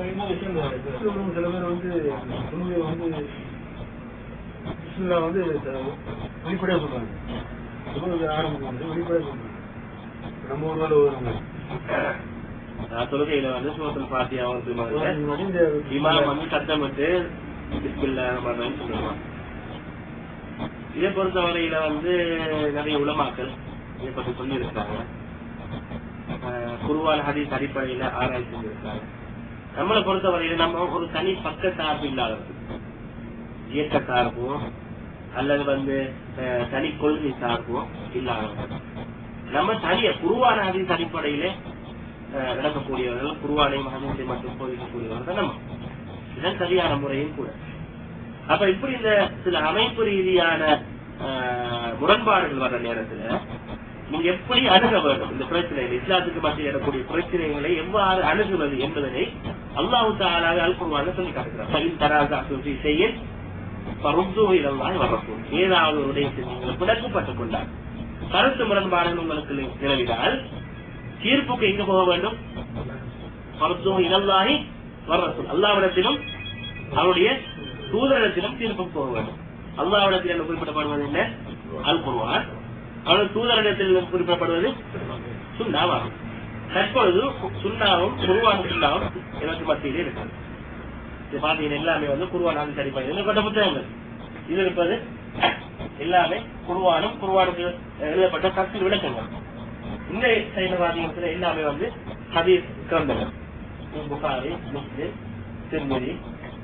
இன்னொரு விஷயம் இந்த கிறிஸ்துவரும் சில பேர் வந்து தொழுகை வந்து கிறிஸ்துவ வந்து வெளிப்படையா சொல்றாங்க தொழுகை ஆரம்பிக்கும் வந்து வெளிப்படையா சொல்றாங்க நம்ம ஒரு வேலை வருவாங்க நான் தொழுகையில வந்து சூரத்தில் பாத்தியா வந்து முன்னாடி இந்த இமாம் வந்து சத்தமிட்டு பிஸ்மில்லா ரஹ்மான் சொல்லுவான் இதை பொறுத்தவரையில வந்து நிறைய உலமாக்கள் இதை பத்தி சொல்லி இருக்காங்க குருவான ஹதீஸ் அடிப்படையில ஆராய்ச்சி செஞ்சிருக்காங்க நம்மளை பொறுத்தவரையில நம்ம ஒரு தனி பக்க சார்பு இல்லாதது இயக்க சார்போ அல்லது வந்து அஹ், தனி கொள்கை சார்போ இல்லாதது நம்ம தனிய குருவான ஹதீஸ் அடிப்படையில அஹ், நடக்கக்கூடியவர்கள் குருவானை மகனத்தை மட்டும் போதிக்கக்கூடியவர்கள் நம்ம இதன் சரியான முறையும் கூட அப்ப இப்படி இந்த சில அமைப்பு ரீதியான அஹ், முரண்பாடுகள் வர்ற நேரத்துல நீங்க எப்படி அணுக வேண்டும் இந்த பிரச்சனைகள் இஸ்லாத்துக்கு மத்தியில் இருக்கக்கூடிய பிரச்சனைகளை எவ்வாறு அணுகுவது என்பதனை அல்லாஹு தாலாக அல்குருவான சொல்லி காட்டுகிறார் தராக செய்ய பருந்தோ இதெல்லாம் வரப்போம் ஏதாவது ஒரு உதயத்தை நீங்கள் பிளக்கப்பட்டுக் கொண்டார் கருத்து முரண்பாடுகள் உங்களுக்கு நிலவினால் தீர்ப்புக்கு எங்க போக வேண்டும் பருந்தோ இதெல்லாகி வரப்போம் அல்லாவிடத்திலும் அவருடைய தூதரிடத்திலும் தீர்ப்புக்கு போக வேண்டும் அல்லாவிடத்தில் என்ன குறிப்பிடப்படுவது என்ன அல் குர்ஆன் அவருடைய தூதரிடத்தில் குறிப்பிடப்படுவது சுண்ணாவாகும் தற்பொழுது சுண்ணாவும் குருவான சுண்ணாவும் எனக்கு மத்தியிலே இருக்கிறது இது பாத்தீங்கன்னா எல்லாமே வந்து குருவான் ஆதி சரிப்பாங்க கொண்ட புத்தகங்கள் இது இருப்பது எல்லாமே குருவானும் குருவானுக்கு எழுதப்பட்ட கற்று விளக்கங்கள் இந்த சைன பாத்தீங்கன்னா எல்லாமே வந்து ஹதீஸ் கிரந்தங்கள் புகாரி முஸ்லிம் திருமதி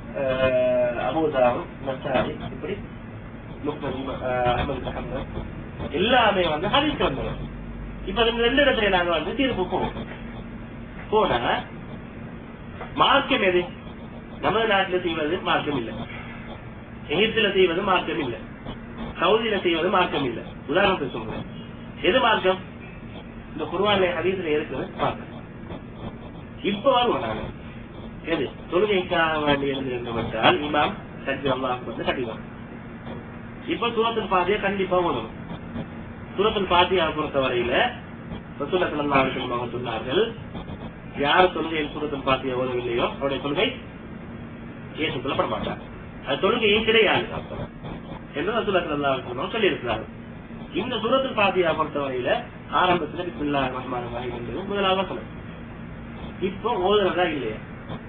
அபுதாவும் நசாரி இப்படி முஸ்லிம் அஹமது முகமது எல்லாமே வந்து ஹதீஸ் கிரந்தங்கள் இப்ப இந்த ரெண்டு இடத்துல நாங்க வந்து தீர்ப்பு போவோம் போனா மார்க்கம் எது நமது நாட்டில் செய்வது மார்க்கம் இல்லை எகிப்துல செய்வது மார்க்கம் இல்லை சவுதியில செய்வது மார்க்கம் இல்லை உதாரணத்துக்கு சொல்றேன் எது மார்க்கம் இந்த குர்வான்ல ஹதீஸ்ல இருக்குது மார்க்கம் இப்ப வருவோம் நாங்க எது தொழுகைக்காக வேண்டி எழுந்திருந்தவற்றால் இமாம் சஜி அல்லாஹ் வந்து கட்டிடுவாங்க இப்ப சூரத்தில் பாதியா கண்டிப்பா ஓடணும் சூரத்தில் பாத்தியா பொறுத்தவரையில ரசூலத்தில் அவங்க சொன்னார்கள் யார் தொழுகையில் சூரத்தில் பாத்தியா ஓதவில்லையோ அவருடைய தொழுகை ஏற்றுக்கொள்ளப்பட மாட்டார் அது தொழுகையும் கிடையாது என்று ரசூலத்தில் சொல்லி இருக்கிறார் இந்த சூரத்தில் பாத்தியா பொறுத்தவரையில ஆரம்பத்துல பிஸ்மில்லா ரஹ்மான் ரஹீம் என்பது முதலாவது வசனம் இப்போ ஓதுறதா இல்லையா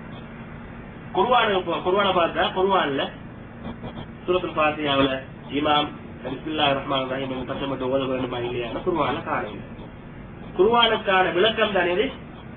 குருவான குருவான பார்த்தா குருவான்ல சூரத்தில் பாத்தியாவுல இமாம் பிஸ்மில்லா ரஹ்மான் ரஹீம் என்று கஷ்டப்பட்டு ஓத வேண்டுமா இல்லையா குருவான காணும் குருவானுக்கான விளக்கம் தானே இது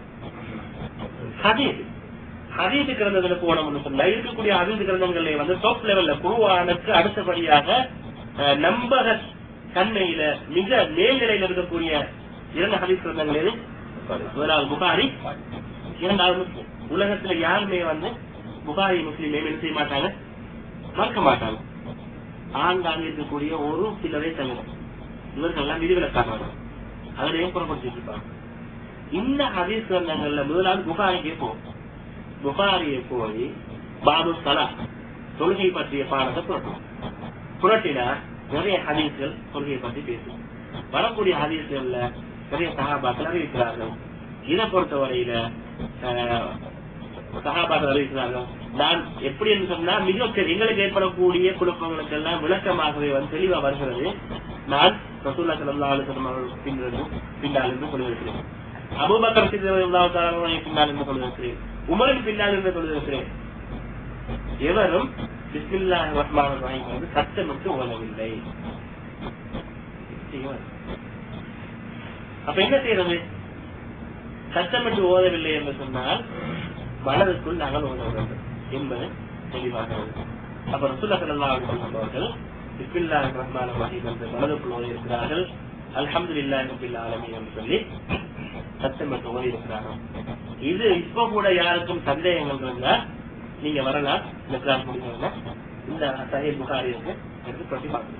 ஹதீஸ் ஹதீஸ் கிரந்தத்துல போனோம்னு சொன்னா இருக்கக்கூடிய ஹதீஸ் கிரந்தங்கள்ல வந்து டாப் லெவல்ல குருவானுக்கு அடுத்தபடியாக அஹ், நம்பக தன்மையில மிக மேல்நிலையில் இருக்கக்கூடிய இரண்டு ஹதீஸ் கிரந்தங்கள் எது முதலாவது புகாரி இரண்டாவது முஸ்லிம் உலகத்துல யாருமே வந்து புகாரி முஸ்லீம் என்ன செய்ய மாட்டாங்க மறக்க மாட்டாங்க ஆங்காங்க இருக்கக்கூடிய ஒரு சிலரே தவிர இவர்கள்லாம் விதிவிலக்காக அதிலையும் புறப்படுத்திட்டு இருப்பாங்க இந்த ஹதீஸ் கிரந்தங்கள்ல முதலாவது புகாரிக்கே போகும் புகாரியை போய் பாபு சலா தொழுகை பற்றிய பாடத்தை புரட்டும் புரட்டினா நிறைய ஹதீஸ்கள் தொழுகை பற்றி பேசும் வரக்கூடிய ஹதீஸ்கள்ல நிறைய சகாபாக்கள் அறிவிக்கிறார்கள் இதை பொறுத்தவரையில அஹ், சகாபாக்கள் அறிவிக்கிறார்கள் நான் எப்படி என்று சொன்னா மிக பெரிய- எங்களுக்கு ஏற்படக்கூடிய குழப்பங்களுக்கு எல்லாம் விளக்கமாகவே வந்து தெளிவா வருகிறது நான் ரசூல்லா ஸல்லல்லாஹு அலைஹி வஸல்லம் அவர்கள் பின்னிருந்து பின்னால் இருந்து சொல்லியிருக்கிறேன் அபூபக்கர் சித்திரல்லாஹு தஆலா பின்னால் இருந்து சொல்லியிருக்கிறேன் உமரின் பின்னால் இருந்து சொல்லியிருக்கிறேன் எவரும் பிஸ்மில்லாஹ் ரஹ்மான் ரஹீம் வந்து சத்தமிட்டு ஓதவில்லை செய்வார். அப்ப என்ன செய்யறது சத்தமிட்டு ஓதவில்லை என்று சொன்னால் மனதுக்குள் நாங்கள் ஓத வேண்டும் என்பது தெளிவாகிறது அப்ப ரசூல்லா ஸல்லல்லாஹு அலைஹி வஸல்லம் அவர்கள் பிஸ்மில்லாஹ் ரஹ்மான் ரஹீம் என்று மனதுக்குள் ஓதி இருக்கிறார்கள் அல்ஹம்துலில்லாஹி ரப்பில் ஆலமீன் என்று சொல்லி சத்தமிட்டு ஓதி இருக்கிறார்கள் இது இப்ப கூட யாருக்கும் சந்தேகங்கள் இருந்தா நீங்க வரலாம் இந்த கிளாஸ் முடிஞ்சவங்க இந்த சஹீஹ் புகாரி இருக்கு எடுத்து பற்றி பார்க்கணும்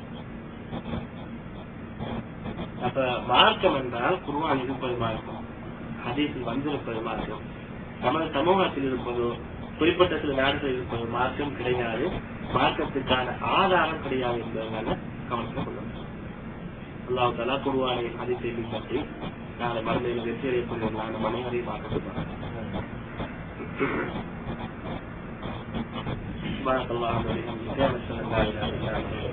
அப்ப மார்க்கம் என்றால் குர்ஆன் இருப்பது மார்க்கம் ஹதீஸில் வந்திருப்பது மார்க்கம் நமது சமூகத்தில் இருப்பதோ குறிப்பிட்ட சில நாடுகளில் இருப்பது மார்க்கம் கிடையாது மார்க்கத்துக்கான ஆதாரம் கிடையாது என்பதனால கவனத்தில் கொள்ளணும் அல்லாஹ் தலா குருவானை ஹதீஸை பின்பற்றி நாளை மருந்தையில் வெற்றி அடையக்கூடிய நாடு மனைவரை பார்க்க سبحانك اللهم وبحمدك اشهد ان لا اله الا انت